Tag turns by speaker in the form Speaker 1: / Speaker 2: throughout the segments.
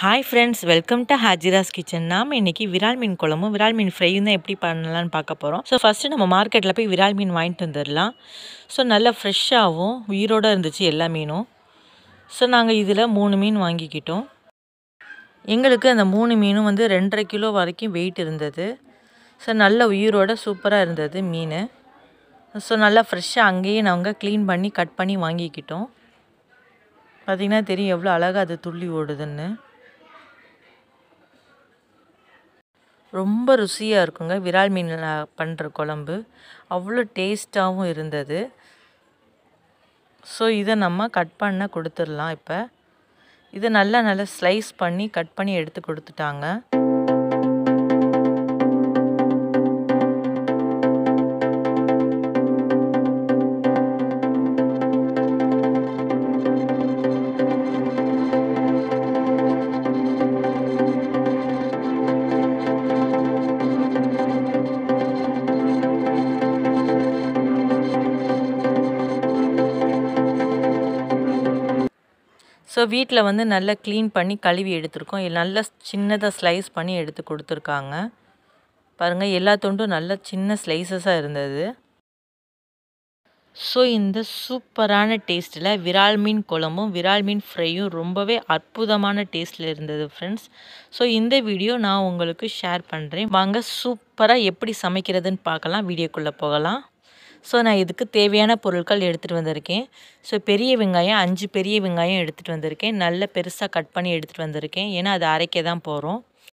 Speaker 1: hi friends welcome to Hajira's kitchen நாம் இன்றைக்கி விரால் மீன் குழம்பும் விரால் மீன் ஃப்ரையும் தான் எப்படி பண்ணலான்னு பார்க்க போகிறோம் ஸோ ஃபஸ்ட்டு நம்ம மார்க்கெட்டில் போய் விரால் மீன் வாங்கிட்டு வந்துடலாம் ஸோ நல்லா ஃப்ரெஷ்ஷாகவும் உயிரோடு இருந்துச்சு எல்லா மீனும் ஸோ நாங்கள் இதில் மூணு மீன் வாங்கிக்கிட்டோம் எங்களுக்கு அந்த மூணு மீனும் வந்து ரெண்டரை கிலோ வரைக்கும் வெயிட் இருந்தது ஸோ நல்ல உயிரோட சூப்பராக இருந்தது மீன் ஸோ நல்லா ஃப்ரெஷ்ஷாக அங்கேயே நாங்கள் க்ளீன் பண்ணி கட் பண்ணி வாங்கிக்கிட்டோம் பார்த்திங்கன்னா தெரியும் எவ்வளோ அழகாக அது துள்ளி ஓடுதுன்னு ரொம்ப ருசியாக இருக்குங்க விரால் மீனில் பண்ணுற குழம்பு அவ்வளோ டேஸ்ட்டாகவும் இருந்தது ஸோ இதை நம்ம கட் பண்ண கொடுத்துடலாம் இப்போ இதை நல்லா நல்லா ஸ்லைஸ் பண்ணி கட் பண்ணி எடுத்து கொடுத்துட்டாங்க ஸோ வீட்டில் வந்து நல்லா க்ளீன் பண்ணி கழுவி எடுத்திருக்கோம் நல்லா சின்னதாக ஸ்லைஸ் பண்ணி எடுத்து கொடுத்துருக்காங்க பாருங்கள் எல்லா தொண்டும் நல்லா சின்ன ஸ்லைசஸாக இருந்தது ஸோ இந்த சூப்பரான டேஸ்ட்டில் விரால் மீன் குழம்பும் விரால் மீன் ஃப்ரையும் ரொம்பவே அற்புதமான டேஸ்ட்டில் இருந்தது ஃப்ரெண்ட்ஸ் ஸோ இந்த வீடியோ நான் உங்களுக்கு ஷேர் பண்ணுறேன் வாங்க சூப்பராக எப்படி சமைக்கிறதுன்னு பார்க்கலாம் வீடியோக்குள்ளே போகலாம் ஸோ நான் இதுக்கு தேவையான பொருட்கள் எடுத்துகிட்டு வந்திருக்கேன் ஸோ பெரிய வெங்காயம் அஞ்சு பெரிய வெங்காயம் எடுத்துகிட்டு வந்திருக்கேன் நல்ல பெருசாக கட் பண்ணி எடுத்துகிட்டு வந்திருக்கேன் ஏன்னா அது அரைக்க தான் போகிறோம்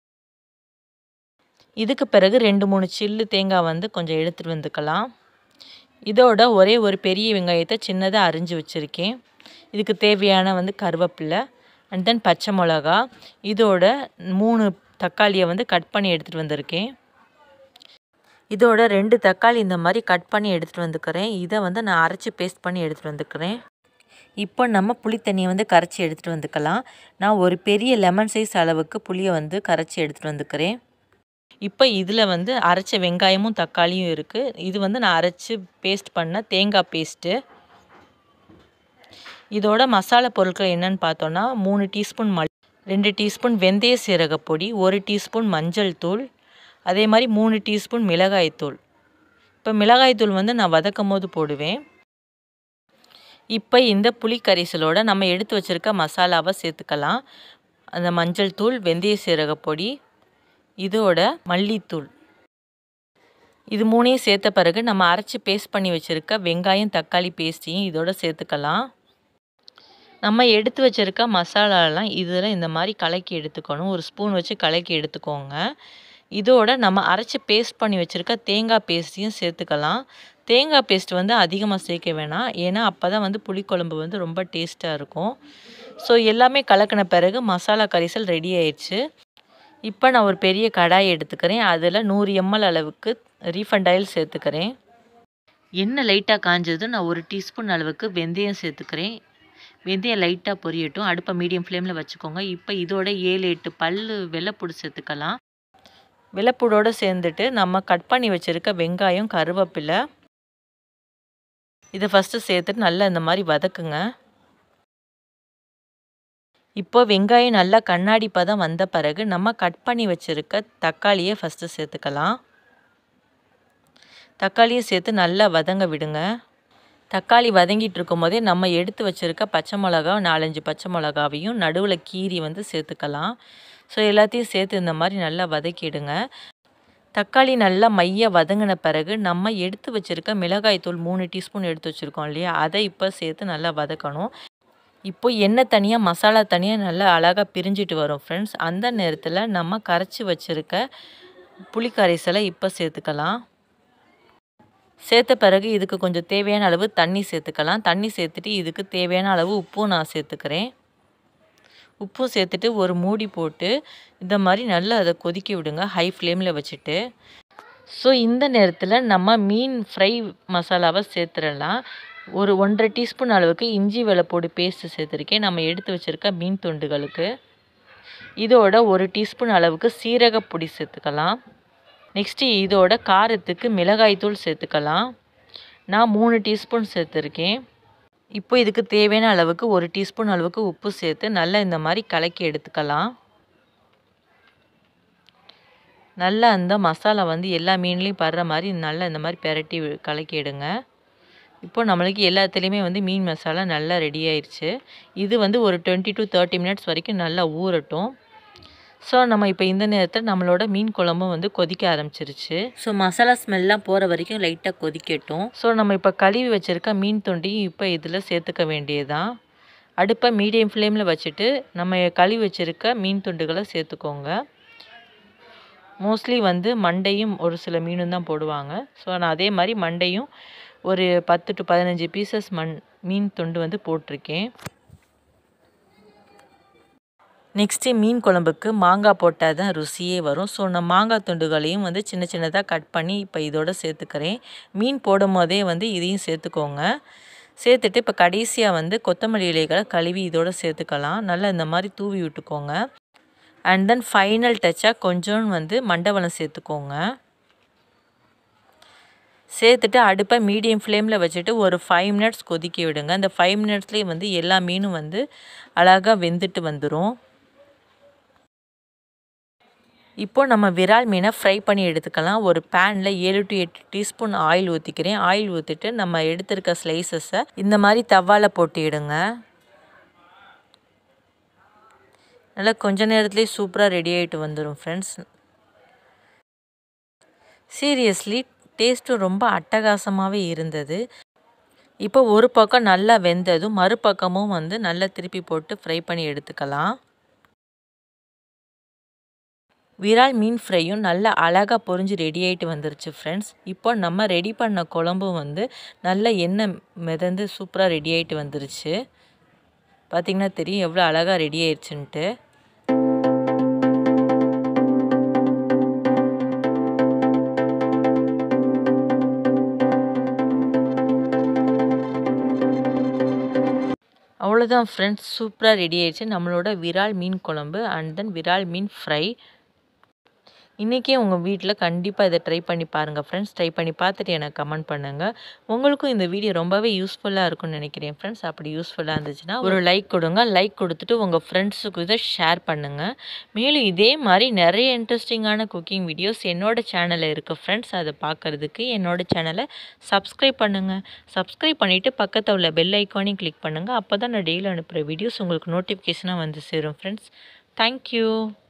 Speaker 1: இதுக்கு பிறகு ரெண்டு மூணு சில்லு தேங்காய் வந்து கொஞ்சம் எடுத்துகிட்டு வந்துக்கலாம் இதோட ஒரே ஒரு பெரிய வெங்காயத்தை சின்னதாக அரிஞ்சு வச்சுருக்கேன் இதுக்கு தேவையான வந்து கருவேப்பிலை அண்ட் தென் பச்சை மிளகா இதோட மூணு தக்காளியை வந்து கட் பண்ணி எடுத்துகிட்டு வந்திருக்கேன் இதோட ரெண்டு தக்காளி இந்த மாதிரி கட் பண்ணி எடுத்துகிட்டு வந்துக்கிறேன் இதை வந்து நான் அரைச்சி பேஸ்ட் பண்ணி எடுத்துகிட்டு வந்துக்கிறேன் இப்போ நம்ம புளி தண்ணியை வந்து கரைச்சி எடுத்துகிட்டு வந்துக்கலாம் நான் ஒரு பெரிய லெமன் சைஸ் அளவுக்கு புளியை வந்து கரைச்சி எடுத்துகிட்டு வந்துக்கிறேன் இப்போ இதில் வந்து அரைச்ச வெங்காயமும் தக்காளியும் இருக்குது இது வந்து நான் அரைச்சி பேஸ்ட் பண்ண தேங்காய் பேஸ்ட்டு இதோட மசாலா பொருட்கள் என்னென்னு பார்த்தோன்னா மூணு டீஸ்பூன் மல் ரெண்டு டீஸ்பூன் வெந்தய சீரகப்பொடி ஒரு டீஸ்பூன் மஞ்சள் தூள் அதே மாதிரி மூணு டீஸ்பூன் மிளகாய்த்தூள் இப்போ மிளகாய்த்தூள் வந்து நான் வதக்கும் போது போடுவேன் இப்போ இந்த புளி கரைசலோட நம்ம எடுத்து வச்சுருக்க மசாலாவை சேர்த்துக்கலாம் அந்த மஞ்சள் தூள் வெந்தய சீரகப்பொடி இதோட மல்லித்தூள் இது மூணையும் சேர்த்த பிறகு நம்ம அரைச்சி பேஸ்ட் பண்ணி வச்சுருக்க வெங்காயம் தக்காளி பேஸ்ட்டையும் இதோட சேர்த்துக்கலாம் நம்ம எடுத்து வச்சுருக்க மசாலாலாம் இதில் இந்த மாதிரி கலக்கி எடுத்துக்கணும் ஒரு ஸ்பூன் வச்சு கலக்கி எடுத்துக்கோங்க இதோட நம்ம அரைச்சி பேஸ்ட் பண்ணி வச்சுருக்க தேங்காய் பேஸ்ட்டையும் சேர்த்துக்கலாம் தேங்காய் பேஸ்ட் வந்து அதிகமாக சேர்க்க வேணாம் ஏன்னா அப்போ தான் வந்து புளிக்குழம்பு வந்து ரொம்ப டேஸ்ட்டாக இருக்கும் ஸோ எல்லாமே கலக்கின பிறகு மசாலா கரிசல் ரெடி ஆயிடுச்சு இப்போ நான் ஒரு பெரிய கடாய் எடுத்துக்கிறேன் அதில் நூறு எம்எல் அளவுக்கு ரீஃபண்ட் ஆயில் சேர்த்துக்கிறேன் எண்ணெய் லைட்டாக காஞ்சதும் நான் ஒரு டீஸ்பூன் அளவுக்கு வெந்தயம் சேர்த்துக்கிறேன் வெந்தயம் லைட்டாக பொரியட்டும் அடுப்பை மீடியம் ஃப்ளேமில் வச்சுக்கோங்க இப்போ இதோட ஏழு எட்டு பல் வெள்ளைப்பூடு சேர்த்துக்கலாம் வெள்ளைப்பூடோடு சேர்ந்துட்டு நம்ம கட் பண்ணி வச்சுருக்க வெங்காயம் கருவேப்பிலை இதை ஃபஸ்ட்டு சேர்த்துட்டு நல்லா இந்த மாதிரி வதக்குங்க இப்போ வெங்காயம் நல்லா கண்ணாடி பதம் வந்த பிறகு நம்ம கட் பண்ணி வச்சுருக்க தக்காளியை ஃபஸ்ட்டு சேர்த்துக்கலாம் தக்காளியை சேர்த்து நல்லா வதங்க விடுங்க தக்காளி வதங்கிட்டு இருக்கும் போதே நம்ம எடுத்து வச்சுருக்க பச்சை மிளகா நாலஞ்சு பச்சை மிளகாவையும் நடுவில் கீரி வந்து சேர்த்துக்கலாம் ஸோ எல்லாத்தையும் சேர்த்து இந்த மாதிரி நல்லா வதக்கிடுங்க தக்காளி நல்லா மைய வதங்கின பிறகு நம்ம எடுத்து வச்சுருக்க மிளகாய்த்தூள் மூணு டீஸ்பூன் எடுத்து வச்சுருக்கோம் இல்லையா அதை இப்போ சேர்த்து நல்லா வதக்கணும் இப்போ எண்ணெய் தனியாக மசாலா தனியாக நல்லா அழகாக பிரிஞ்சிட்டு வரும் ஃப்ரெண்ட்ஸ் அந்த நேரத்தில் நம்ம கரைச்சி வச்சுருக்க புளி கரைசலை இப்போ சேர்த்துக்கலாம் சேர்த்த பிறகு இதுக்கு கொஞ்சம் தேவையான அளவு தண்ணி சேர்த்துக்கலாம் தண்ணி சேர்த்துட்டு இதுக்கு தேவையான அளவு உப்பும் நான் சேர்த்துக்கிறேன் உப்பும் சேர்த்துட்டு ஒரு மூடி போட்டு இந்த மாதிரி நல்லா அதை கொதிக்க விடுங்க ஹை ஃப்ளேமில் வச்சுட்டு ஸோ இந்த நேரத்தில் நம்ம மீன் ஃப்ரை மசாலாவை சேர்த்துடலாம் ஒரு ஒன்றரை டீஸ்பூன் அளவுக்கு இஞ்சி வெள்ளைப்பூடு பேஸ்ட்டு சேர்த்துருக்கேன் நம்ம எடுத்து வச்சுருக்க மீன் துண்டுகளுக்கு இதோட ஒரு டீஸ்பூன் அளவுக்கு சீரகப்பொடி சேர்த்துக்கலாம் நெக்ஸ்ட்டு இதோட காரத்துக்கு மிளகாய்த்தூள் சேர்த்துக்கலாம் நான் மூணு டீஸ்பூன் சேர்த்துருக்கேன் இப்போ இதுக்கு தேவையான அளவுக்கு ஒரு டீஸ்பூன் அளவுக்கு உப்பு சேர்த்து நல்லா இந்த மாதிரி கலக்கி எடுத்துக்கலாம் நல்லா அந்த மசாலா வந்து எல்லா மீன்லேயும் படுற மாதிரி நல்லா இந்த மாதிரி பெரட்டி கலக்கிடுங்க இப்போ நம்மளுக்கு எல்லாத்துலேயுமே வந்து மீன் மசாலா நல்லா ரெடி ஆயிடுச்சு இது வந்து ஒரு டுவெண்ட்டி டு தேர்ட்டி மினிட்ஸ் வரைக்கும் நல்லா ஊறட்டும் ஸோ நம்ம இப்போ இந்த நேரத்தில் நம்மளோட மீன் குழம்பும் வந்து கொதிக்க ஆரம்பிச்சிருச்சு ஸோ மசாலா ஸ்மெல்லாம் போகிற வரைக்கும் லைட்டாக கொதிக்கட்டும் ஸோ நம்ம இப்போ கழுவி வச்சுருக்க மீன் தொண்டியும் இப்போ இதில் சேர்த்துக்க வேண்டியதுதான் அடுப்பை மீடியம் ஃப்ளேமில் வச்சுட்டு நம்ம கழுவி வச்சுருக்க மீன் துண்டுகளை சேர்த்துக்கோங்க மோஸ்ட்லி வந்து மண்டையும் ஒரு சில மீனும் தான் போடுவாங்க ஸோ நான் அதே மாதிரி மண்டையும் ஒரு பத்து டு பதினஞ்சு பீசஸ் மண் மீன் துண்டு வந்து போட்டிருக்கேன் நெக்ஸ்ட்டு மீன் குழம்புக்கு மாங்காய் போட்டால் தான் ருசியே வரும் ஸோ நான் மாங்காய் துண்டுகளையும் வந்து சின்ன சின்னதாக கட் பண்ணி இப்போ இதோட சேர்த்துக்கிறேன் மீன் போடும் போதே வந்து இதையும் சேர்த்துக்கோங்க சேர்த்துட்டு இப்போ கடைசியாக வந்து கொத்தமல்லி இலைகளை கழுவி இதோட சேர்த்துக்கலாம் நல்லா இந்த மாதிரி தூவி விட்டுக்கோங்க அண்ட் தென் ஃபைனல் டச்சாக கொஞ்சம் வந்து மண்டவளம் சேர்த்துக்கோங்க சேர்த்துட்டு அடுப்பை மீடியம் ஃப்ளேமில் வச்சுட்டு ஒரு ஃபைவ் மினிட்ஸ் கொதிக்க விடுங்க அந்த ஃபைவ் மினிட்ஸ்லேயே வந்து எல்லா மீனும் வந்து அழகாக வெந்துட்டு வந்துடும் இப்போ நம்ம விரால் மீனை ஃப்ரை பண்ணி எடுத்துக்கலாம் ஒரு பேனில் ஏழு டு எட்டு டீஸ்பூன் ஆயில் ஊற்றிக்கிறேன் ஆயில் ஊற்றிட்டு நம்ம எடுத்திருக்க ஸ்லைசஸை இந்த மாதிரி தவால போட்டிடுங்க நல்லா கொஞ்ச நேரத்துலேயே சூப்பராக ரெடி ஆகிட்டு வந்துடும் ஃப்ரெண்ட்ஸ் சீரியஸ்லி டேஸ்ட்டும் ரொம்ப அட்டகாசமாகவே இருந்தது இப்போ ஒரு பக்கம் நல்லா வெந்ததும் மறுபக்கமும் வந்து நல்லா திருப்பி போட்டு ஃப்ரை பண்ணி எடுத்துக்கலாம் விரால் மீன் ஃப்ரையும் நல்லா அழகாக பொரிஞ்சு ரெடி ஆகிட்டு வந்துருச்சு ஃப்ரெண்ட்ஸ் இப்போ நம்ம ரெடி பண்ண குழம்பும் வந்து நல்ல எண்ணெய் மிதந்து சூப்பராக ரெடி ஆகிட்டு வந்துருச்சு பார்த்திங்கன்னா தெரியும் எவ்வளோ அழகாக ரெடி ஆயிடுச்சுன்ட்டு அவ்வளோதான் ஃப்ரெண்ட்ஸ் சூப்பராக ரெடி ஆயிடுச்சு நம்மளோட விரால் மீன் குழம்பு அண்ட் தென் விரால் மீன் ஃப்ரை இன்றைக்கே உங்கள் வீட்டில் கண்டிப்பாக இதை ட்ரை பண்ணி பாருங்கள் ஃப்ரெண்ட்ஸ் ட்ரை பண்ணி பார்த்துட்டு எனக்கு கமெண்ட் பண்ணுங்கள் உங்களுக்கும் இந்த வீடியோ ரொம்பவே யூஸ்ஃபுல்லாக இருக்கும்னு நினைக்கிறேன் ஃப்ரெண்ட்ஸ் அப்படி யூஸ்ஃபுல்லாக இருந்துச்சுன்னா ஒரு லைக் கொடுங்க லைக் கொடுத்துட்டு உங்கள் ஃப்ரெண்ட்ஸுக்கு இதை ஷேர் பண்ணுங்கள் மேலும் இதே மாதிரி நிறைய இன்ட்ரெஸ்டிங்கான குக்கிங் வீடியோஸ் என்னோடய சேனலில் இருக்குது ஃப்ரெண்ட்ஸ் அதை பார்க்குறதுக்கு என்னோடய சேனலை சப்ஸ்கிரைப் பண்ணுங்கள் சப்ஸ்கிரைப் பண்ணிவிட்டு பக்கத்தில் உள்ள பெல் ஐக்கானையும் கிளிக் பண்ணுங்கள் அப்போ தான் நான் டெய்லி அனுப்புகிற வீடியோஸ் உங்களுக்கு நோட்டிஃபிகேஷனாக வந்து சேரும் ஃப்ரெண்ட்ஸ் தேங்க்யூ